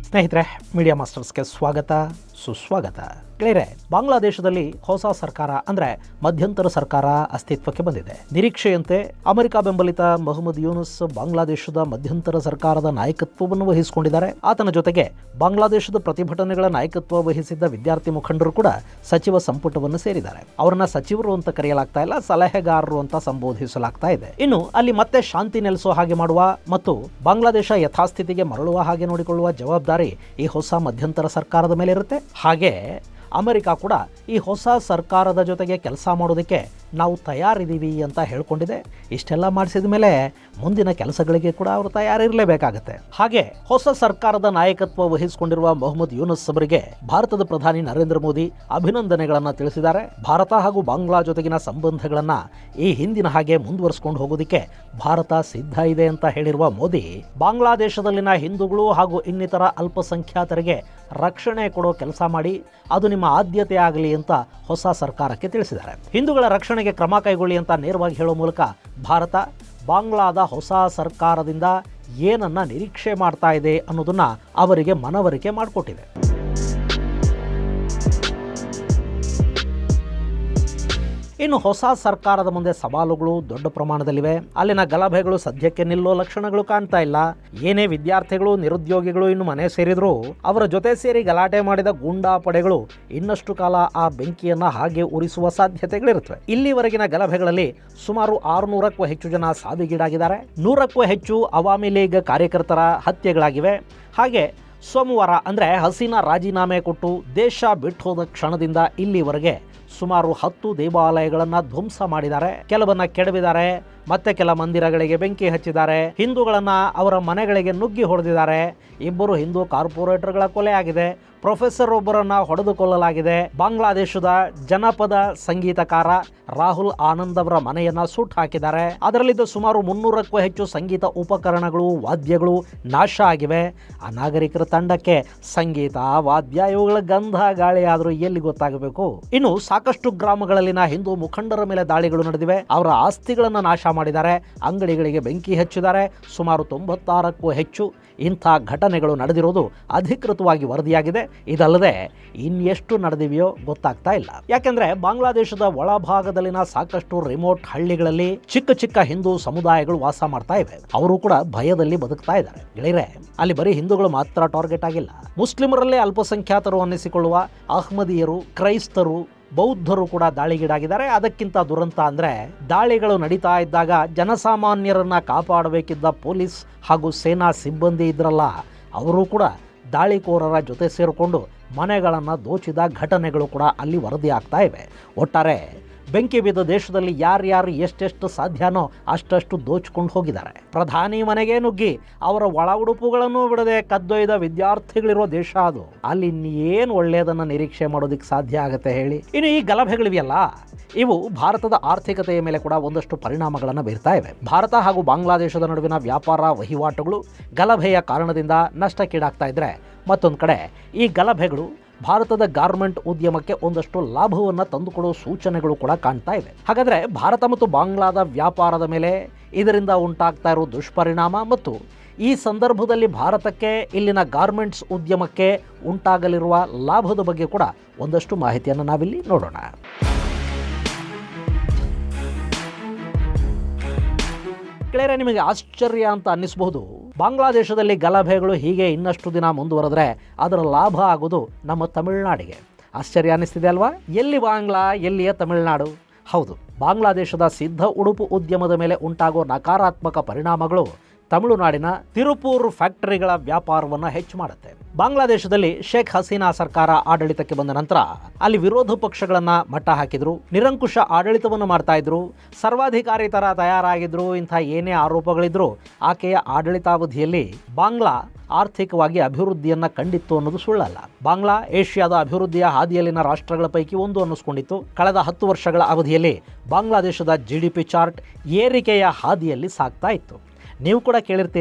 ಸ್ನೇಹಿತರೆ ಮೀಡಿಯಾ ಮಾಸ್ಟರ್ಸ್ಗೆ ಸ್ವಾಗತ ಸುಸ್ವಾಗತ ಗೆಳೆಯರೆ ಬಾಂಗ್ಲಾದೇಶದಲ್ಲಿ ಹೊಸ ಸರ್ಕಾರ ಅಂದ್ರೆ ಮಧ್ಯಂತರ ಸರ್ಕಾರ ಅಸ್ತಿತ್ವಕ್ಕೆ ಬಂದಿದೆ ನಿರೀಕ್ಷೆಯಂತೆ ಅಮೆರಿಕ ಬೆಂಬಲಿತ ಮೊಹಮ್ಮದ್ ಯೂನುಸ್ ಬಾಂಗ್ಲಾದೇಶದ ಮಧ್ಯಂತರ ಸರ್ಕಾರದ ನಾಯಕತ್ವವನ್ನು ವಹಿಸಿಕೊಂಡಿದ್ದಾರೆ ಆತನ ಜೊತೆಗೆ ಬಾಂಗ್ಲಾದೇಶದ ಪ್ರತಿಭಟನೆಗಳ ನಾಯಕತ್ವ ವಹಿಸಿದ್ದ ವಿದ್ಯಾರ್ಥಿ ಮುಖಂಡರು ಕೂಡ ಸಚಿವ ಸಂಪುಟವನ್ನು ಸೇರಿದ್ದಾರೆ ಅವರನ್ನ ಸಚಿವರು ಅಂತ ಕರೆಯಲಾಗ್ತಾ ಇಲ್ಲ ಸಲಹೆಗಾರರು ಅಂತ ಸಂಬೋಧಿಸಲಾಗ್ತಾ ಇದೆ ಇನ್ನು ಅಲ್ಲಿ ಮತ್ತೆ ಶಾಂತಿ ನೆಲೆಸೋ ಹಾಗೆ ಮಾಡುವ ಮತ್ತು ಬಾಂಗ್ಲಾದೇಶ ಯಥಾಸ್ಥಿತಿಗೆ ಮರಳುವ ಹಾಗೆ ನೋಡಿಕೊಳ್ಳುವ ಜವಾಬ್ದಾರಿ ಈ ಹೊಸ ಮಧ್ಯಂತರ ಸರ್ಕಾರದ ಮೇಲೆ ಇರುತ್ತೆ ಹಾಗೆ ಅಮೆರಿಕ ಕೂಡ ಈ ಹೊಸ ಸರ್ಕಾರದ ಜೊತೆಗೆ ಕೆಲಸ ಮಾಡೋದಕ್ಕೆ ನಾವು ತಯಾರಿದ್ದೀವಿ ಅಂತ ಹೇಳ್ಕೊಂಡಿದೆ ಇಷ್ಟೆಲ್ಲ ಮಾಡಿಸಿದ ಮೇಲೆ ಮುಂದಿನ ಕೆಲಸಗಳಿಗೆ ಕೂಡ ಅವರು ತಯಾರಿರಲೇಬೇಕಾಗತ್ತೆ ಹಾಗೆ ಹೊಸ ಸರ್ಕಾರದ ನಾಯಕತ್ವ ವಹಿಸಿಕೊಂಡಿರುವ ಮೊಹಮ್ಮದ್ ಯೂನುಸ್ ಅವರಿಗೆ ಭಾರತದ ಪ್ರಧಾನಿ ನರೇಂದ್ರ ಮೋದಿ ಅಭಿನಂದನೆಗಳನ್ನು ತಿಳಿಸಿದ್ದಾರೆ ಭಾರತ ಹಾಗೂ ಬಾಂಗ್ಲಾ ಜೊತೆಗಿನ ಸಂಬಂಧಗಳನ್ನ ಈ ಹಿಂದಿನ ಹಾಗೆ ಮುಂದುವರಿಸಿಕೊಂಡು ಹೋಗೋದಕ್ಕೆ ಭಾರತ ಸಿದ್ಧ ಇದೆ ಅಂತ ಹೇಳಿರುವ ಮೋದಿ ಬಾಂಗ್ಲಾದೇಶದಲ್ಲಿನ ಹಿಂದೂಗಳು ಹಾಗೂ ಇನ್ನಿತರ ಅಲ್ಪಸಂಖ್ಯಾತರಿಗೆ ರಕ್ಷಣೆ ಕೊಡೋ ಕೆಲಸ ಮಾಡಿ ಅದು ನಿಮ್ಮ ಆದ್ಯತೆ ಆಗಲಿ ಅಂತ ಹೊಸ ಸರ್ಕಾರಕ್ಕೆ ತಿಳಿಸಿದ್ದಾರೆ ಹಿಂದೂಗಳ ರಕ್ಷಣೆಗೆ ಕ್ರಮ ಕೈಗೊಳ್ಳಿ ಅಂತ ನೇರವಾಗಿ ಹೇಳೋ ಮೂಲಕ ಭಾರತ ಬಾಂಗ್ಲಾದ ಹೊಸ ಸರ್ಕಾರದಿಂದ ಏನನ್ನ ನಿರೀಕ್ಷೆ ಮಾಡ್ತಾ ಇದೆ ಅನ್ನೋದನ್ನ ಅವರಿಗೆ ಮನವರಿಕೆ ಮಾಡಿಕೊಟ್ಟಿದೆ ಇನ್ನು ಹೊಸ ಸರ್ಕಾರದ ಮುಂದೆ ಸವಾಲುಗಳು ದೊಡ್ಡ ಪ್ರಮಾಣದಲ್ಲಿವೆ ಅಲ್ಲಿನ ಗಲಭೆಗಳು ಸದ್ಯಕ್ಕೆ ನಿಲ್ಲೋ ಲಕ್ಷಣಗಳು ಕಾಣ್ತಾ ಇಲ್ಲ ಏನೇ ವಿದ್ಯಾರ್ಥಿಗಳು ನಿರುದ್ಯೋಗಿಗಳು ಇನ್ನು ಮನೆ ಸೇರಿದ್ರು ಅವರ ಜೊತೆ ಸೇರಿ ಗಲಾಟೆ ಮಾಡಿದ ಗೂಂಡಾ ಪಡೆಗಳು ಇನ್ನಷ್ಟು ಕಾಲ ಆ ಬೆಂಕಿಯನ್ನ ಹಾಗೆ ಉರಿಸುವ ಸಾಧ್ಯತೆಗಳಿರುತ್ತವೆ ಇಲ್ಲಿವರೆಗಿನ ಗಲಭೆಗಳಲ್ಲಿ ಸುಮಾರು ಆರುನೂರಕ್ಕೂ ಹೆಚ್ಚು ಜನ ಸಾವಿಗೀಡಾಗಿದ್ದಾರೆ ನೂರಕ್ಕೂ ಹೆಚ್ಚು ಅವಾಮಿ ಲೀಗ್ ಕಾರ್ಯಕರ್ತರ ಹತ್ಯೆಗಳಾಗಿವೆ ಹಾಗೆ ಸೋಮವಾರ ಅಂದರೆ ಹಸೀನಾ ರಾಜೀನಾಮೆ ಕೊಟ್ಟು ದೇಶ ಬಿಟ್ಟು ಹೋದ ಕ್ಷಣದಿಂದ ಇಲ್ಲಿವರೆಗೆ ಸುಮಾರು ಹತ್ತು ದೇವಾಲಯಗಳನ್ನ ಧ್ವಂಸ ಮಾಡಿದ್ದಾರೆ ಕೆಲವನ್ನ ಕೆಡವಿದ್ದಾರೆ ಮತ್ತೆ ಕೆಲ ಮಂದಿರಗಳಿಗೆ ಬೆಂಕಿ ಹಚ್ಚಿದ್ದಾರೆ ಹಿಂದೂಗಳನ್ನ ಅವರ ಮನೆಗಳಿಗೆ ನುಗ್ಗಿ ಹೊಡೆದಿದ್ದಾರೆ ಇಬ್ಬರು ಹಿಂದೂ ಕಾರ್ಪೊರೇಟರ್ಗಳ ಕೊಲೆ ಆಗಿದೆ ಪ್ರೊಫೆಸರ್ ಒಬ್ಬರನ್ನ ಹೊಡೆದು ಕೊಲ್ಲಲಾಗಿದೆ ಬಾಂಗ್ಲಾದೇಶದ ಜನಪದ ಸಂಗೀತಕಾರ ರಾಹುಲ್ ಆನಂದ್ ಅವರ ಮನೆಯನ್ನ ಸುಟ್ಟು ಹಾಕಿದ್ದಾರೆ ಅದರಲ್ಲಿದ್ದ ಸುಮಾರು ಮುನ್ನೂರಕ್ಕೂ ಹೆಚ್ಚು ಸಂಗೀತ ಉಪಕರಣಗಳು ವಾದ್ಯಗಳು ನಾಶ ಆಗಿವೆ ಆ ನಾಗರಿಕರ ತಂಡಕ್ಕೆ ಸಂಗೀತ ವಾದ್ಯ ಇವುಗಳ ಗಂಧ ಗಾಳಿ ಆದರೂ ಎಲ್ಲಿ ಗೊತ್ತಾಗಬೇಕು ಇನ್ನು ಸಾಕಷ್ಟು ಗ್ರಾಮಗಳಲ್ಲಿನ ಹಿಂದೂ ಮುಖಂಡರ ಮೇಲೆ ದಾಳಿಗಳು ನಡೆದಿವೆ ಅವರ ಆಸ್ತಿಗಳನ್ನು ನಾಶ ಮಾಡಿದ್ದಾರೆ ಅಂಗಡಿಗಳಿಗೆ ಬೆಂಕಿ ಹಚ್ಚಿದ್ದಾರೆ ಸುಮಾರು ತೊಂಬತ್ತಾರಕ್ಕೂ ಹೆಚ್ಚು ಇಂಥ ಘಟನೆಗಳು ನಡೆದಿರೋದು ಅಧಿಕೃತವಾಗಿ ವರದಿಯಾಗಿದೆ ಇದಲ್ಲದೆ ಇನ್ನೆಷ್ಟು ನಡೆದಿವೆಯೋ ಗೊತ್ತಾಗ್ತಾ ಇಲ್ಲ ಯಾಕೆಂದ್ರೆ ಬಾಂಗ್ಲಾದೇಶದ ಒಳಭಾಗದಲ್ಲಿನ ಸಾಕಷ್ಟು ರಿಮೋಟ್ ಹಳ್ಳಿಗಳಲ್ಲಿ ಚಿಕ್ಕ ಚಿಕ್ಕ ಹಿಂದೂ ಸಮುದಾಯಗಳು ವಾಸ ಮಾಡ್ತಾ ಇವೆ ಅವರು ಕೂಡ ಭಯದಲ್ಲಿ ಬದುಕ್ತಾ ಇದ್ದಾರೆ ಗೆಳೆಯರೆ ಅಲ್ಲಿ ಬರೀ ಹಿಂದೂಗಳು ಮಾತ್ರ ಟಾರ್ಗೆಟ್ ಆಗಿಲ್ಲ ಮುಸ್ಲಿಮರಲ್ಲೇ ಅಲ್ಪಸಂಖ್ಯಾತರು ಅನ್ನಿಸಿಕೊಳ್ಳುವ ಅಹ್ಮದಿಯರು ಕ್ರೈಸ್ತರು ಬೌದ್ಧರು ಕೂಡ ದಾಳಿಗೀಡಾಗಿದ್ದಾರೆ ಅದಕ್ಕಿಂತ ದುರಂತ ಅಂದ್ರೆ ದಾಳಿಗಳು ನಡೀತಾ ಇದ್ದಾಗ ಜನಸಾಮಾನ್ಯರನ್ನ ಕಾಪಾಡಬೇಕಿದ್ದ ಪೊಲೀಸ್ ಹಾಗೂ ಸೇನಾ ಸಿಬ್ಬಂದಿ ಇದ್ರಲ್ಲ ಅವರು ಕೂಡ ದಾಳಿಕೋರರ ಜೊತೆ ಸೇರಿಕೊಂಡು ಮನೆಗಳನ್ನು ದೋಚಿದ ಘಟನೆಗಳು ಕೂಡ ಅಲ್ಲಿ ವರದಿ ಆಗ್ತಾ ಇವೆ ಒಟ್ಟಾರೆ ಬೆಂಕಿ ಬಿದ್ದ ದೇಶದಲ್ಲಿ ಯಾರ್ಯಾರು ಎಷ್ಟೆಷ್ಟು ಸಾಧ್ಯನೋ ಅಷ್ಟಷ್ಟು ದೋಚ್ಕೊಂಡು ಹೋಗಿದ್ದಾರೆ ಪ್ರಧಾನಿ ಮನೆಗೆ ನುಗ್ಗಿ ಅವರ ಒಳ ಉಡುಪುಗಳನ್ನು ಬಿಡದೆ ಕದ್ದೊಯ್ದ ವಿದ್ಯಾರ್ಥಿಗಳಿರೋ ದೇಶ ಅದು ಅಲ್ಲಿ ಏನು ಒಳ್ಳೆಯದನ್ನ ನಿರೀಕ್ಷೆ ಮಾಡೋದಕ್ಕೆ ಸಾಧ್ಯ ಆಗುತ್ತೆ ಹೇಳಿ ಇನ್ನು ಈ ಗಲಭೆಗಳಿವೆಯಲ್ಲ ಇವು ಭಾರತದ ಆರ್ಥಿಕತೆಯ ಮೇಲೆ ಕೂಡ ಒಂದಷ್ಟು ಪರಿಣಾಮಗಳನ್ನು ಬೀರ್ತಾ ಇವೆ ಭಾರತ ಹಾಗೂ ಬಾಂಗ್ಲಾದೇಶದ ನಡುವಿನ ವ್ಯಾಪಾರ ವಹಿವಾಟುಗಳು ಗಲಭೆಯ ಕಾರಣದಿಂದ ನಷ್ಟಕ್ಕೀಡಾಗ್ತಾ ಇದ್ರೆ ಮತ್ತೊಂದು ಕಡೆ ಈ ಗಲಭೆಗಳು ಭಾರತದ ಗಾರ್ಮೆಂಟ್ ಉದ್ಯಮಕ್ಕೆ ಒಂದಷ್ಟು ಲಾಭವನ್ನು ತಂದುಕೊಡುವ ಸೂಚನೆಗಳು ಕೂಡ ಕಾಣ್ತಾ ಇವೆ ಹಾಗಾದರೆ ಭಾರತ ಮತ್ತು ಬಾಂಗ್ಲಾದ ವ್ಯಾಪಾರದ ಮೇಲೆ ಇದರಿಂದ ಉಂಟಾಗ್ತಾ ಇರೋ ದುಷ್ಪರಿಣಾಮ ಮತ್ತು ಈ ಸಂದರ್ಭದಲ್ಲಿ ಭಾರತಕ್ಕೆ ಇಲ್ಲಿನ ಗಾರ್ಮೆಂಟ್ಸ್ ಉದ್ಯಮಕ್ಕೆ ಉಂಟಾಗಲಿರುವ ಲಾಭದ ಬಗ್ಗೆ ಕೂಡ ಒಂದಷ್ಟು ಮಾಹಿತಿಯನ್ನು ನಾವಿಲ್ಲಿ ನೋಡೋಣ ಗೆಳೆಯರೆ ನಿಮಗೆ ಆಶ್ಚರ್ಯ ಅಂತ ಅನ್ನಿಸಬಹುದು ಬಾಂಗ್ಲಾದೇಶದಲ್ಲಿ ಗಲಭೆಗಳು ಹೀಗೆ ಇನ್ನಷ್ಟು ದಿನ ಮುಂದುವರೆದ್ರೆ ಅದರ ಲಾಭ ಆಗೋದು ನಮ್ಮ ತಮಿಳುನಾಡಿಗೆ ಆಶ್ಚರ್ಯ ಅನ್ನಿಸ್ತಿದೆ ಅಲ್ವಾ ಎಲ್ಲಿ ಬಾಂಗ್ಲಾ ಎಲ್ಲಿಯ ತಮಿಳುನಾಡು ಹೌದು ಬಾಂಗ್ಲಾದೇಶದ ಸಿದ್ಧ ಉಡುಪು ಉದ್ಯಮದ ಮೇಲೆ ಉಂಟಾಗೋ ನಕಾರಾತ್ಮಕ ಪರಿಣಾಮಗಳು ತಮಿಳುನಾಡಿನ ತಿರುಪೂರ್ ಫ್ಯಾಕ್ಟರಿಗಳ ವ್ಯಾಪಾರವನ್ನು ಹೆಚ್ಚು ಮಾಡುತ್ತೆ ಬಾಂಗ್ಲಾದೇಶದಲ್ಲಿ ಶೇಖ್ ಹಸೀನಾ ಸರ್ಕಾರ ಆಡಳಿತಕ್ಕೆ ಬಂದ ನಂತರ ಅಲ್ಲಿ ವಿರೋಧ ಪಕ್ಷಗಳನ್ನ ಮಟ್ಟ ಹಾಕಿದ್ರು ನಿರಂಕುಶ ಆಡಳಿತವನ್ನು ಮಾಡ್ತಾ ಇದ್ರು ಸರ್ವಾಧಿಕಾರಿ ತರ ತಯಾರಾಗಿದ್ರು ಇಂಥ ಏನೇ ಆರೋಪಗಳಿದ್ರು ಆಕೆಯ ಆಡಳಿತಾವಧಿಯಲ್ಲಿ ಬಾಂಗ್ಲಾ ಆರ್ಥಿಕವಾಗಿ ಅಭಿವೃದ್ಧಿಯನ್ನ ಕಂಡಿತ್ತು ಅನ್ನೋದು ಸುಳ್ಳಲ್ಲ ಬಾಂಗ್ಲಾ ಏಷ್ಯಾದ ಅಭಿವೃದ್ಧಿಯ ಹಾದಿಯಲ್ಲಿನ ರಾಷ್ಟ್ರಗಳ ಪೈಕಿ ಒಂದು ಅನ್ನಿಸ್ಕೊಂಡಿತ್ತು ಕಳೆದ ಹತ್ತು ವರ್ಷಗಳ ಅವಧಿಯಲ್ಲಿ ಬಾಂಗ್ಲಾದೇಶದ ಜಿ ಡಿ ಪಿ ಚಾರ್ಟ್ ಏರಿಕೆಯ ಹಾದಿಯಲ್ಲಿ ಸಾಗ್ತಾ ಇತ್ತು ನೀವು ಕೂಡ ಕೇಳಿರ್ತೀರಿ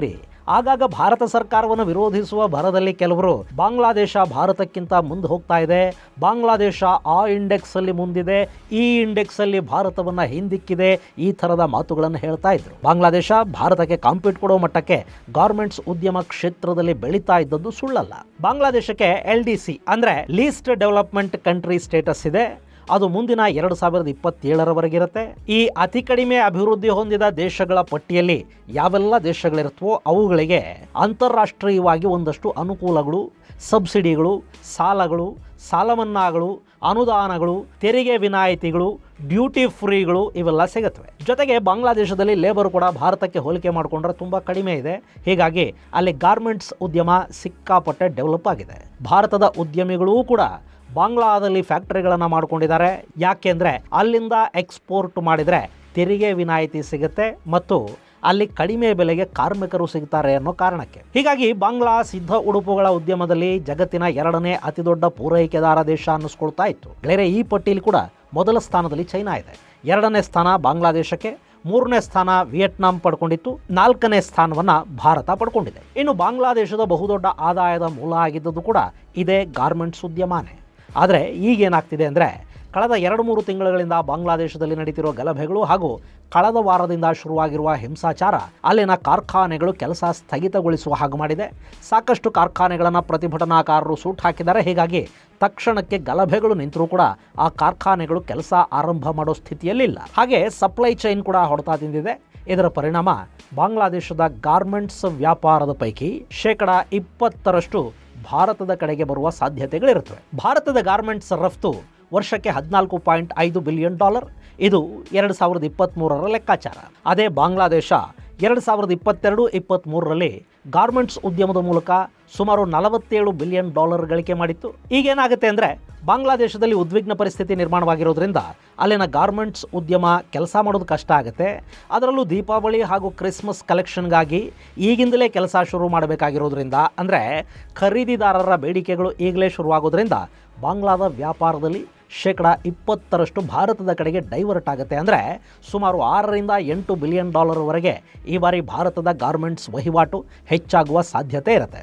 ಆಗಾಗ ಭಾರತ ಸರ್ಕಾರವನ್ನು ವಿರೋಧಿಸುವ ಭರದಲ್ಲಿ ಕೆಲವರು ಬಾಂಗ್ಲಾದೇಶ ಭಾರತಕ್ಕಿಂತ ಮುಂದೆ ಹೋಗ್ತಾ ಇದೆ ಬಾಂಗ್ಲಾದೇಶ ಆ ಇಂಡೆಕ್ಸ್ ಅಲ್ಲಿ ಮುಂದಿದೆ ಈ ಇಂಡೆಕ್ಸ್ ಅಲ್ಲಿ ಭಾರತವನ್ನ ಹಿಂದಿಕ್ಕಿದೆ ಈ ಥರದ ಮಾತುಗಳನ್ನು ಹೇಳ್ತಾ ಇದ್ರು ಬಾಂಗ್ಲಾದೇಶ ಭಾರತಕ್ಕೆ ಕಾಂಪೀಟ್ ಕೊಡೋ ಮಟ್ಟಕ್ಕೆ ಗಾರ್ಮೆಂಟ್ಸ್ ಉದ್ಯಮ ಕ್ಷೇತ್ರದಲ್ಲಿ ಬೆಳೀತಾ ಇದ್ದದ್ದು ಸುಳ್ಳಲ್ಲ ಬಾಂಗ್ಲಾದೇಶಕ್ಕೆ ಎಲ್ ಡಿ ಸಿ ಅಂದ್ರೆ ಲೀಸ್ಟ್ ಡೆವಲಪ್ಮೆಂಟ್ ಕಂಟ್ರಿ ಸ್ಟೇಟಸ್ ಇದೆ ಅದು ಮುಂದಿನ ಎರಡು ಸಾವಿರದ ಇಪ್ಪತ್ತೇಳರವರೆಗಿರುತ್ತೆ ಈ ಅತಿ ಕಡಿಮೆ ಅಭಿವೃದ್ಧಿ ಹೊಂದಿದ ದೇಶಗಳ ಪಟ್ಟಿಯಲ್ಲಿ ಯಾವೆಲ್ಲ ದೇಶಗಳಿರುತ್ತವೋ ಅವುಗಳಿಗೆ ಅಂತಾರಾಷ್ಟ್ರೀಯವಾಗಿ ಒಂದಷ್ಟು ಅನುಕೂಲಗಳು ಸಬ್ಸಿಡಿಗಳು ಸಾಲಗಳು ಸಾಲ ಮನ್ನಾಗಳು ಅನುದಾನಗಳು ತೆರಿಗೆ ವಿನಾಯಿತಿಗಳು ಡ್ಯೂಟಿ ಫ್ರೀಗಳು ಇವೆಲ್ಲ ಸಿಗುತ್ತವೆ ಜೊತೆಗೆ ಬಾಂಗ್ಲಾದೇಶದಲ್ಲಿ ಲೇಬರ್ ಕೂಡ ಭಾರತಕ್ಕೆ ಹೋಲಿಕೆ ಮಾಡಿಕೊಂಡ್ರೆ ತುಂಬ ಕಡಿಮೆ ಇದೆ ಹೀಗಾಗಿ ಅಲ್ಲಿ ಗಾರ್ಮೆಂಟ್ಸ್ ಉದ್ಯಮ ಸಿಕ್ಕಾಪಟ್ಟೆ ಡೆವಲಪ್ ಆಗಿದೆ ಭಾರತದ ಉದ್ಯಮಿಗಳೂ ಕೂಡ ಬಾಂಗ್ಲಾದಲ್ಲಿ ಫ್ಯಾಕ್ಟರಿಗಳನ್ನು ಮಾಡ್ಕೊಂಡಿದ್ದಾರೆ ಯಾಕೆಂದರೆ ಅಲ್ಲಿಂದ ಎಕ್ಸ್ಪೋರ್ಟ್ ಮಾಡಿದರೆ ತೆರಿಗೆ ವಿನಾಯಿತಿ ಸಿಗುತ್ತೆ ಮತ್ತು ಅಲ್ಲಿ ಕಡಿಮೆ ಬೆಲೆಗೆ ಕಾರ್ಮಿಕರು ಸಿಗ್ತಾರೆ ಅನ್ನೋ ಕಾರಣಕ್ಕೆ ಹೀಗಾಗಿ ಬಾಂಗ್ಲಾ ಸಿದ್ಧ ಉಡುಪುಗಳ ಉದ್ಯಮದಲ್ಲಿ ಜಗತ್ತಿನ ಎರಡನೇ ಅತಿದೊಡ್ಡ ಪೂರೈಕೆದಾರ ದೇಶ ಅನ್ನಿಸ್ಕೊಳ್ತಾ ಇತ್ತು ಬೇರೆ ಈ ಪಟ್ಟಿಯಲ್ಲಿ ಕೂಡ ಮೊದಲ ಸ್ಥಾನದಲ್ಲಿ ಚೈನಾ ಇದೆ ಎರಡನೇ ಸ್ಥಾನ ಬಾಂಗ್ಲಾದೇಶಕ್ಕೆ ಮೂರನೇ ಸ್ಥಾನ ವಿಯೆಟ್ನಾಂ ಪಡ್ಕೊಂಡಿತ್ತು ನಾಲ್ಕನೇ ಸ್ಥಾನವನ್ನ ಭಾರತ ಪಡ್ಕೊಂಡಿದೆ ಇನ್ನು ಬಾಂಗ್ಲಾದೇಶದ ಬಹುದೊಡ್ಡ ಆದಾಯದ ಮೂಲ ಆಗಿದ್ದದ್ದು ಕೂಡ ಇದೇ ಗಾರ್ಮೆಂಟ್ಸ್ ಉದ್ಯಮನೇ ಆದರೆ ಈಗೇನಾಗ್ತಿದೆ ಅಂದರೆ ಕಳೆದ ಎರಡು ಮೂರು ತಿಂಗಳುಗಳಿಂದ ಬಾಂಗ್ಲಾದೇಶದಲ್ಲಿ ನಡೀತಿರೋ ಗಲಭೆಗಳು ಹಾಗೂ ಕಳೆದ ವಾರದಿಂದ ಶುರುವಾಗಿರುವ ಹಿಂಸಾಚಾರ ಅಲ್ಲಿನ ಕಾರ್ಖಾನೆಗಳು ಕೆಲಸ ಸ್ಥಗಿತಗೊಳಿಸುವ ಹಾಗೆ ಮಾಡಿದೆ ಸಾಕಷ್ಟು ಕಾರ್ಖಾನೆಗಳನ್ನು ಪ್ರತಿಭಟನಾಕಾರರು ಸೂಟ್ ಹಾಕಿದ್ದಾರೆ ಹೀಗಾಗಿ ತಕ್ಷಣಕ್ಕೆ ಗಲಭೆಗಳು ನಿಂತರೂ ಕೂಡ ಆ ಕಾರ್ಖಾನೆಗಳು ಕೆಲಸ ಆರಂಭ ಮಾಡೋ ಸ್ಥಿತಿಯಲ್ಲಿಲ್ಲ ಹಾಗೆ ಸಪ್ಲೈ ಚೈನ್ ಕೂಡ ಹೊಡೆತ ತಿಂದಿದೆ ಇದರ ಪರಿಣಾಮ ಬಾಂಗ್ಲಾದೇಶದ ಗಾರ್ಮೆಂಟ್ಸ್ ವ್ಯಾಪಾರದ ಪೈಕಿ ಶೇಕಡ ಇಪ್ಪತ್ತರಷ್ಟು ಭಾರತದ ಕಡೆಗೆ ಬರುವ ಸಾಧ್ಯತೆಗಳಿರುತ್ತವೆ ಭಾರತದ ಗಾರ್ಮೆಂಟ್ಸ್ ರಫ್ತು ವರ್ಷಕ್ಕೆ ಹದಿನಾಲ್ಕು ಪಾಯಿಂಟ್ ಐದು ಬಿಲಿಯನ್ ಡಾಲರ್ ಇದು ಎರಡು ಸಾವಿರದ ಇಪ್ಪತ್ತ್ಮೂರರ ಲೆಕ್ಕಾಚಾರ ಅದೇ ಬಾಂಗ್ಲಾದೇಶ ಎರಡು ಸಾವಿರದ ಇಪ್ಪತ್ತೆರಡು ಇಪ್ಪತ್ತ್ಮೂರರಲ್ಲಿ ಗಾರ್ಮೆಂಟ್ಸ್ ಉದ್ಯಮದ ಮೂಲಕ ಸುಮಾರು ನಲವತ್ತೇಳು ಬಿಲಿಯನ್ ಡಾಲರ್ ಗಳಿಕೆ ಮಾಡಿತ್ತು ಈಗೇನಾಗುತ್ತೆ ಅಂದರೆ ಬಾಂಗ್ಲಾದೇಶದಲ್ಲಿ ಉದ್ವಿಗ್ನ ಪರಿಸ್ಥಿತಿ ನಿರ್ಮಾಣವಾಗಿರೋದ್ರಿಂದ ಅಲ್ಲಿನ ಗಾರ್ಮೆಂಟ್ಸ್ ಉದ್ಯಮ ಕೆಲಸ ಮಾಡೋದು ಕಷ್ಟ ಆಗುತ್ತೆ ಅದರಲ್ಲೂ ದೀಪಾವಳಿ ಹಾಗೂ ಕ್ರಿಸ್ಮಸ್ ಕಲೆಕ್ಷನ್ಗಾಗಿ ಈಗಿಂದಲೇ ಕೆಲಸ ಶುರು ಮಾಡಬೇಕಾಗಿರೋದ್ರಿಂದ ಅಂದರೆ ಖರೀದಿದಾರರ ಬೇಡಿಕೆಗಳು ಈಗಲೇ ಶುರುವಾಗೋದ್ರಿಂದ ಬಾಂಗ್ಲಾದ ವ್ಯಾಪಾರದಲ್ಲಿ ಶೇಕಡ ಇಪ್ಪತ್ತರಷ್ಟು ಭಾರತದ ಕಡೆಗೆ ಡೈವರ್ಟ್ ಆಗುತ್ತೆ ಅಂದರೆ ಸುಮಾರು ಆರರಿಂದ ಎಂಟು ಬಿಲಿಯನ್ ಡಾಲರ್ವರೆಗೆ ಈ ಬಾರಿ ಭಾರತದ ಗಾರ್ಮೆಂಟ್ಸ್ ವಹಿವಾಟು ಹೆಚ್ಚಾಗುವ ಸಾಧ್ಯತೆ ಇರುತ್ತೆ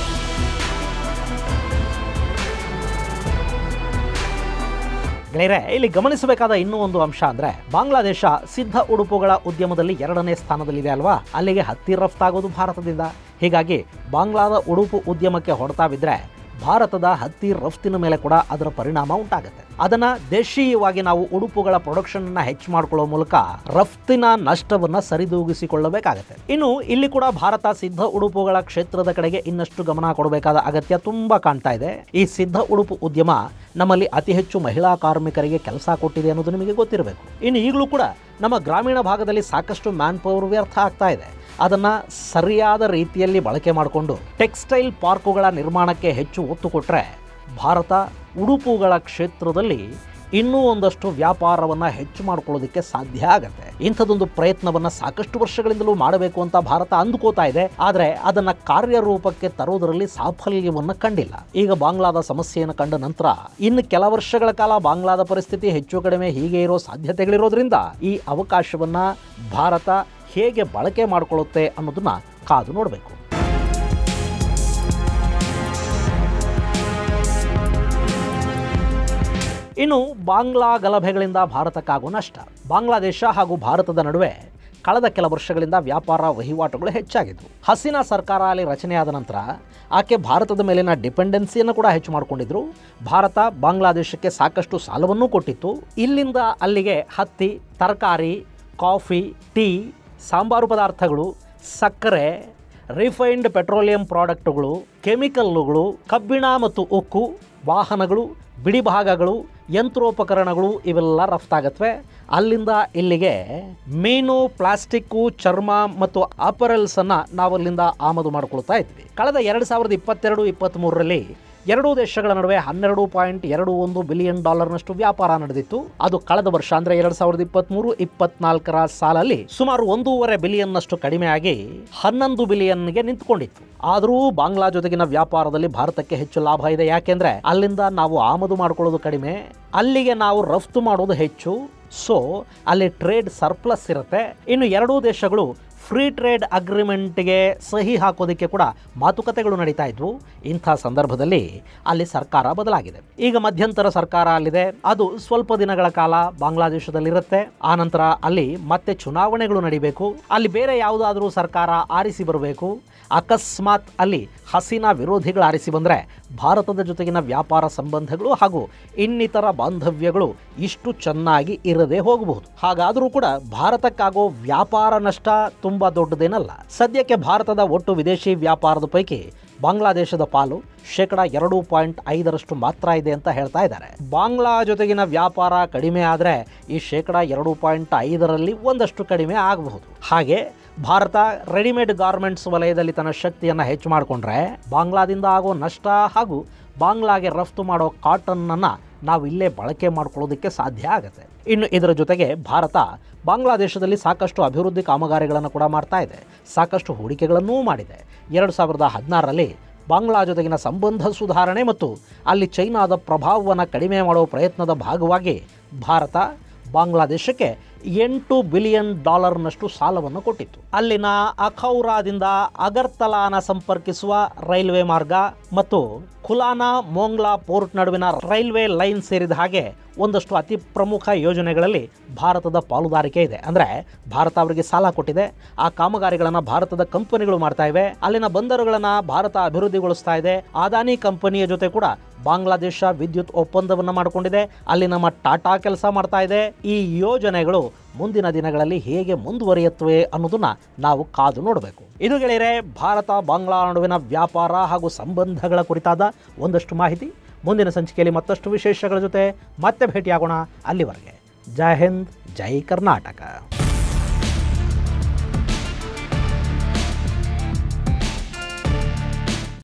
ಗೆಳೆಯರೆ ಇಲ್ಲಿ ಗಮನಿಸಬೇಕಾದ ಇನ್ನೂ ಒಂದು ಅಂಶ ಅಂದ್ರೆ ಬಾಂಗ್ಲಾದೇಶ ಸಿದ್ಧ ಉಡುಪುಗಳ ಉದ್ಯಮದಲ್ಲಿ ಎರಡನೇ ಸ್ಥಾನದಲ್ಲಿದೆ ಅಲ್ವಾ ಅಲ್ಲಿಗೆ ಹತ್ತಿ ರಫ್ತಾಗೋದು ಭಾರತದಿಂದ ಹೀಗಾಗಿ ಬಾಂಗ್ಲಾದ ಉಡುಪು ಉದ್ಯಮಕ್ಕೆ ಹೊಡೆತ ಬಿದ್ದರೆ ಭಾರತದ ಹತ್ತಿ ರಫ್ತಿನ ಮೇಲೆ ಕೂಡ ಅದರ ಪರಿಣಾಮ ಉಂಟಾಗುತ್ತೆ ಅದನ್ನ ದೇಶೀಯವಾಗಿ ನಾವು ಉಡುಪುಗಳ ಪ್ರೊಡಕ್ಷನ್ ಅನ್ನ ಹೆಚ್ಚು ಮಾಡಿಕೊಳ್ಳುವ ಮೂಲಕ ರಫ್ತಿನ ನಷ್ಟವನ್ನ ಸರಿದೂಗಿಸಿಕೊಳ್ಳಬೇಕಾಗತ್ತೆ ಇನ್ನು ಇಲ್ಲಿ ಕೂಡ ಭಾರತ ಸಿದ್ಧ ಉಡುಪುಗಳ ಕ್ಷೇತ್ರದ ಕಡೆಗೆ ಇನ್ನಷ್ಟು ಗಮನ ಕೊಡಬೇಕಾದ ಅಗತ್ಯ ತುಂಬಾ ಕಾಣ್ತಾ ಇದೆ ಈ ಸಿದ್ಧ ಉಡುಪು ಉದ್ಯಮ ನಮ್ಮಲ್ಲಿ ಅತಿ ಹೆಚ್ಚು ಮಹಿಳಾ ಕಾರ್ಮಿಕರಿಗೆ ಕೆಲಸ ಕೊಟ್ಟಿದೆ ಅನ್ನೋದು ನಿಮಗೆ ಗೊತ್ತಿರಬೇಕು ಇನ್ನು ಈಗಲೂ ಕೂಡ ನಮ್ಮ ಗ್ರಾಮೀಣ ಭಾಗದಲ್ಲಿ ಸಾಕಷ್ಟು ಮ್ಯಾನ್ ಪವರ್ ವ್ಯರ್ಥ ಆಗ್ತಾ ಇದೆ ಅದನ್ನು ಸರಿಯಾದ ರೀತಿಯಲ್ಲಿ ಬಳಕೆ ಮಾಡಿಕೊಂಡು ಟೆಕ್ಸ್ಟೈಲ್ ಪಾರ್ಕುಗಳ ನಿರ್ಮಾಣಕ್ಕೆ ಹೆಚ್ಚು ಒತ್ತು ಕೊಟ್ಟರೆ ಭಾರತ ಉಡುಪುಗಳ ಕ್ಷೇತ್ರದಲ್ಲಿ ಇನ್ನೂ ಒಂದಷ್ಟು ವ್ಯಾಪಾರವನ್ನು ಹೆಚ್ಚು ಮಾಡ್ಕೊಳ್ಳೋದಕ್ಕೆ ಸಾಧ್ಯ ಆಗುತ್ತೆ ಇಂಥದ್ದೊಂದು ಪ್ರಯತ್ನವನ್ನು ಸಾಕಷ್ಟು ವರ್ಷಗಳಿಂದಲೂ ಮಾಡಬೇಕು ಅಂತ ಭಾರತ ಅಂದುಕೋತಾ ಇದೆ ಆದರೆ ಅದನ್ನು ಕಾರ್ಯರೂಪಕ್ಕೆ ತರುವುದರಲ್ಲಿ ಸಾಫಲ್ಯವನ್ನು ಕಂಡಿಲ್ಲ ಈಗ ಬಾಂಗ್ಲಾದ ಸಮಸ್ಯೆಯನ್ನು ಕಂಡ ನಂತರ ಇನ್ನು ಕೆಲ ವರ್ಷಗಳ ಕಾಲ ಬಾಂಗ್ಲಾದ ಪರಿಸ್ಥಿತಿ ಹೆಚ್ಚು ಕಡಿಮೆ ಹೀಗೆ ಇರೋ ಸಾಧ್ಯತೆಗಳಿರೋದ್ರಿಂದ ಈ ಅವಕಾಶವನ್ನು ಭಾರತ ಹೇಗೆ ಬಳಕೆ ಮಾಡಿಕೊಳ್ಳುತ್ತೆ ಅನ್ನೋದನ್ನ ಕಾದು ನೋಡಬೇಕು ಇನ್ನು ಬಾಂಗ್ಲಾ ಗಲಭೆಗಳಿಂದ ಭಾರತಕ್ಕಾಗೋ ನಷ್ಟ ಬಾಂಗ್ಲಾದೇಶ ಹಾಗೂ ಭಾರತದ ನಡುವೆ ಕಳೆದ ಕೆಲ ವರ್ಷಗಳಿಂದ ವ್ಯಾಪಾರ ವಹಿವಾಟುಗಳು ಹೆಚ್ಚಾಗಿದ್ವು ಹಸೀನಾ ಸರ್ಕಾರ ಅಲ್ಲಿ ರಚನೆಯಾದ ನಂತರ ಆಕೆ ಭಾರತದ ಮೇಲಿನ ಡಿಪೆಂಡೆನ್ಸಿಯನ್ನು ಕೂಡ ಹೆಚ್ಚು ಮಾಡಿಕೊಂಡಿದ್ರು ಭಾರತ ಬಾಂಗ್ಲಾದೇಶಕ್ಕೆ ಸಾಕಷ್ಟು ಸಾಲವನ್ನೂ ಕೊಟ್ಟಿತ್ತು ಇಲ್ಲಿಂದ ಅಲ್ಲಿಗೆ ಹತ್ತಿ ತರಕಾರಿ ಕಾಫಿ ಟೀ ಸಾಂಬಾರು ಪದಾರ್ಥಗಳು ಸಕ್ಕರೆ ರಿಫೈನ್ಡ್ ಪೆಟ್ರೋಲಿಯಂ ಪ್ರಾಡಕ್ಟುಗಳು ಕೆಮಿಕಲ್ಲುಗಳು ಕಬ್ಬಿಣ ಮತ್ತು ಉಕ್ಕು ವಾಹನಗಳು ಬಿಡಿಭಾಗಗಳು ಯಂತ್ರೋಪಕರಣಗಳು ಇವೆಲ್ಲ ರಫ್ತಾಗತ್ವೆ ಅಲ್ಲಿಂದ ಇಲ್ಲಿಗೆ ಮೀನು ಪ್ಲಾಸ್ಟಿಕ್ಕು ಚರ್ಮ ಮತ್ತು ಅಪರಲ್ಸನ್ನು ನಾವು ಅಲ್ಲಿಂದ ಆಮದು ಮಾಡ್ಕೊಳ್ತಾ ಇದ್ವಿ ಕಳೆದ ಎರಡು ಸಾವಿರದ ಇಪ್ಪತ್ತೆರಡು ಇಪ್ಪತ್ತ್ಮೂರರಲ್ಲಿ ಎರಡೂ ದೇಶಗಳ ನಡುವೆ ಹನ್ನೆರಡು ಪಾಯಿಂಟ್ ಎರಡು ಒಂದು ಬಿಲಿಯನ್ ಡಾಲರ್ನಷ್ಟು ವ್ಯಾಪಾರ ನಡೆದಿತ್ತು ಅದು ಕಳೆದ ವರ್ಷ ಅಂದರೆ ಎರಡು ಸಾವಿರದ ಇಪ್ಪತ್ತ್ಮೂರು ಇಪ್ಪತ್ನಾಲ್ಕರ ಸಾಲಲ್ಲಿ ಸುಮಾರು ಒಂದೂವರೆ ಬಿಲಿಯನ್ನಷ್ಟು ಕಡಿಮೆಯಾಗಿ ಹನ್ನೊಂದು ಬಿಲಿಯನ್ಗೆ ನಿಂತ್ಕೊಂಡಿತ್ತು ಆದರೂ ಬಾಂಗ್ಲಾ ಜೊತೆಗಿನ ವ್ಯಾಪಾರದಲ್ಲಿ ಭಾರತಕ್ಕೆ ಹೆಚ್ಚು ಲಾಭ ಇದೆ ಯಾಕೆಂದ್ರೆ ಅಲ್ಲಿಂದ ನಾವು ಆಮದು ಮಾಡ್ಕೊಳ್ಳೋದು ಕಡಿಮೆ ಅಲ್ಲಿಗೆ ನಾವು ರಫ್ತು ಮಾಡೋದು ಹೆಚ್ಚು ಸೊ ಅಲ್ಲಿ ಟ್ರೇಡ್ ಸರ್ಪ್ಲಸ್ ಇರುತ್ತೆ ಇನ್ನು ಎರಡೂ ದೇಶಗಳು ಫ್ರೀ ಟ್ರೇಡ್ ಅಗ್ರಿಮೆಂಟ್ಗೆ ಸಹಿ ಹಾಕೋದಕ್ಕೆ ಕೂಡ ಮಾತುಕತೆಗಳು ನಡೀತಾ ಇದ್ವು ಇಂಥ ಸಂದರ್ಭದಲ್ಲಿ ಅಲ್ಲಿ ಸರ್ಕಾರ ಬದಲಾಗಿದೆ ಈಗ ಮಧ್ಯಂತರ ಸರ್ಕಾರ ಅಲ್ಲಿದೆ ಅದು ಸ್ವಲ್ಪ ದಿನಗಳ ಕಾಲ ಬಾಂಗ್ಲಾದೇಶದಲ್ಲಿರುತ್ತೆ ಆನಂತರ ಅಲ್ಲಿ ಮತ್ತೆ ಚುನಾವಣೆಗಳು ನಡಿಬೇಕು ಅಲ್ಲಿ ಬೇರೆ ಯಾವುದಾದ್ರೂ ಸರ್ಕಾರ ಆರಿಸಿ ಬರಬೇಕು ಅಕಸ್ಮಾತ್ ಅಲ್ಲಿ ಹಸೀನಾ ವಿರೋಧಿಗಳು ಆರಿಸಿ ಬಂದರೆ ಭಾರತದ ಜೊತೆಗಿನ ವ್ಯಾಪಾರ ಸಂಬಂಧಗಳು ಹಾಗೂ ಇನ್ನಿತರ ಬಾಂಧವ್ಯಗಳು ಇಷ್ಟು ಚೆನ್ನಾಗಿ ಇರದೆ ಹೋಗಬಹುದು ಹಾಗಾದರೂ ಕೂಡ ಭಾರತಕ್ಕಾಗೋ ವ್ಯಾಪಾರ ನಷ್ಟ ತುಂಬ ದೊಡ್ಡದೇನಲ್ಲ ಸದ್ಯಕ್ಕೆ ಭಾರತದ ಒಟ್ಟು ವಿದೇಶಿ ವ್ಯಾಪಾರದ ಪೈಕಿ ಬಾಂಗ್ಲಾದೇಶದ ಪಾಲು ಶೇಕಡ ಎರಡು ಪಾಯಿಂಟ್ ಐದರಷ್ಟು ಮಾತ್ರ ಇದೆ ಅಂತ ಹೇಳ್ತಾ ಇದ್ದಾರೆ ಬಾಂಗ್ಲಾ ಜೊತೆಗಿನ ವ್ಯಾಪಾರ ಕಡಿಮೆ ಆದರೆ ಈ ಶೇಕಡ ಎರಡು ಪಾಯಿಂಟ್ ಐದರಲ್ಲಿ ಒಂದಷ್ಟು ಕಡಿಮೆ ಆಗಬಹುದು ಹಾಗೆ ಭಾರತ ರೆಡಿಮೇಡ್ ಗಾರ್ಮೆಂಟ್ಸ್ ವಲಯದಲ್ಲಿ ತನ್ನ ಶಕ್ತಿಯನ್ನು ಹೆಚ್ಚು ಮಾಡಿಕೊಂಡ್ರೆ ಬಾಂಗ್ಲಾದಿಂದ ಆಗೋ ನಷ್ಟ ಹಾಗೂ ಬಾಂಗ್ಲಾಗೆ ರಫ್ತು ಮಾಡೋ ಕಾಟನ್ನನ್ನು ನಾವು ಇಲ್ಲೇ ಬಳಕೆ ಮಾಡ್ಕೊಳ್ಳೋದಕ್ಕೆ ಸಾಧ್ಯ ಆಗುತ್ತೆ ಇನ್ನು ಇದರ ಜೊತೆಗೆ ಭಾರತ ಬಾಂಗ್ಲಾದೇಶದಲ್ಲಿ ಸಾಕಷ್ಟು ಅಭಿವೃದ್ಧಿ ಕಾಮಗಾರಿಗಳನ್ನು ಕೂಡ ಮಾಡ್ತಾ ಇದೆ ಸಾಕಷ್ಟು ಹೂಡಿಕೆಗಳನ್ನೂ ಮಾಡಿದೆ ಎರಡು ಸಾವಿರದ ಹದಿನಾರರಲ್ಲಿ ಬಾಂಗ್ಲಾ ಜೊತೆಗಿನ ಸಂಬಂಧ ಸುಧಾರಣೆ ಮತ್ತು ಅಲ್ಲಿ ಚೈನಾದ ಪ್ರಭಾವವನ್ನು ಕಡಿಮೆ ಮಾಡೋ ಪ್ರಯತ್ನದ ಭಾಗವಾಗಿ ಭಾರತ ಬಾಂಗ್ಲಾದೇಶಕ್ಕೆ ಎಂಟು ಬಿಲಿಯನ್ ಡಾಲರ್ನಷ್ಟು ಸಾಲವನ್ನು ಕೊಟ್ಟಿತ್ತು ಅಲ್ಲಿನ ಅಖೌರಾದಿಂದ ಅಗರ್ತಲಾನ ಸಂಪರ್ಕಿಸುವ ರೈಲ್ವೆ ಮಾರ್ಗ ಮತ್ತು ಖುಲಾನಾ ಮೋಂಗ್ಲಾ ಪೋರ್ಟ್ ನಡುವಿನ ರೈಲ್ವೆ ಲೈನ್ ಸೇರಿದ ಹಾಗೆ ಒಂದಷ್ಟು ಅತಿ ಪ್ರಮುಖ ಯೋಜನೆಗಳಲ್ಲಿ ಭಾರತದ ಪಾಲುದಾರಿಕೆ ಇದೆ ಅಂದರೆ ಭಾರತ ಅವರಿಗೆ ಸಾಲ ಕೊಟ್ಟಿದೆ ಆ ಕಾಮಗಾರಿಗಳನ್ನು ಭಾರತದ ಕಂಪನಿಗಳು ಮಾಡ್ತಾ ಇವೆ ಅಲ್ಲಿನ ಬಂದರುಗಳನ್ನು ಭಾರತ ಅಭಿವೃದ್ಧಿಗೊಳಿಸ್ತಾ ಇದೆ ಅದಾನಿ ಕಂಪನಿಯ ಜೊತೆ ಕೂಡ ಬಾಂಗ್ಲಾದೇಶ ವಿದ್ಯುತ್ ಒಪ್ಪಂದವನ್ನು ಮಾಡಿಕೊಂಡಿದೆ ಅಲ್ಲಿ ನಮ್ಮ ಟಾಟಾ ಕೆಲಸ ಮಾಡ್ತಾ ಇದೆ ಈ ಯೋಜನೆಗಳು ಮುಂದಿನ ದಿನಗಳಲ್ಲಿ ಹೇಗೆ ಮುಂದುವರಿಯುತ್ತವೆ ಅನ್ನೋದನ್ನ ನಾವು ಕಾದು ನೋಡಬೇಕು ಇದು ಗೆಳೆಯರೆ ಭಾರತ ಬಾಂಗ್ಲಾ ನಡುವಿನ ವ್ಯಾಪಾರ ಹಾಗೂ ಸಂಬಂಧಗಳ ಕುರಿತಾದ ಒಂದಷ್ಟು ಮಾಹಿತಿ ಮುಂದಿನ ಸಂಚಿಕೆಯಲ್ಲಿ ಮತ್ತಷ್ಟು ವಿಶೇಷಗಳ ಜೊತೆ ಮತ್ತೆ ಭೇಟಿಯಾಗೋಣ ಅಲ್ಲಿವರೆಗೆ ಜೈ ಹಿಂದ್ ಜೈ ಕರ್ನಾಟಕ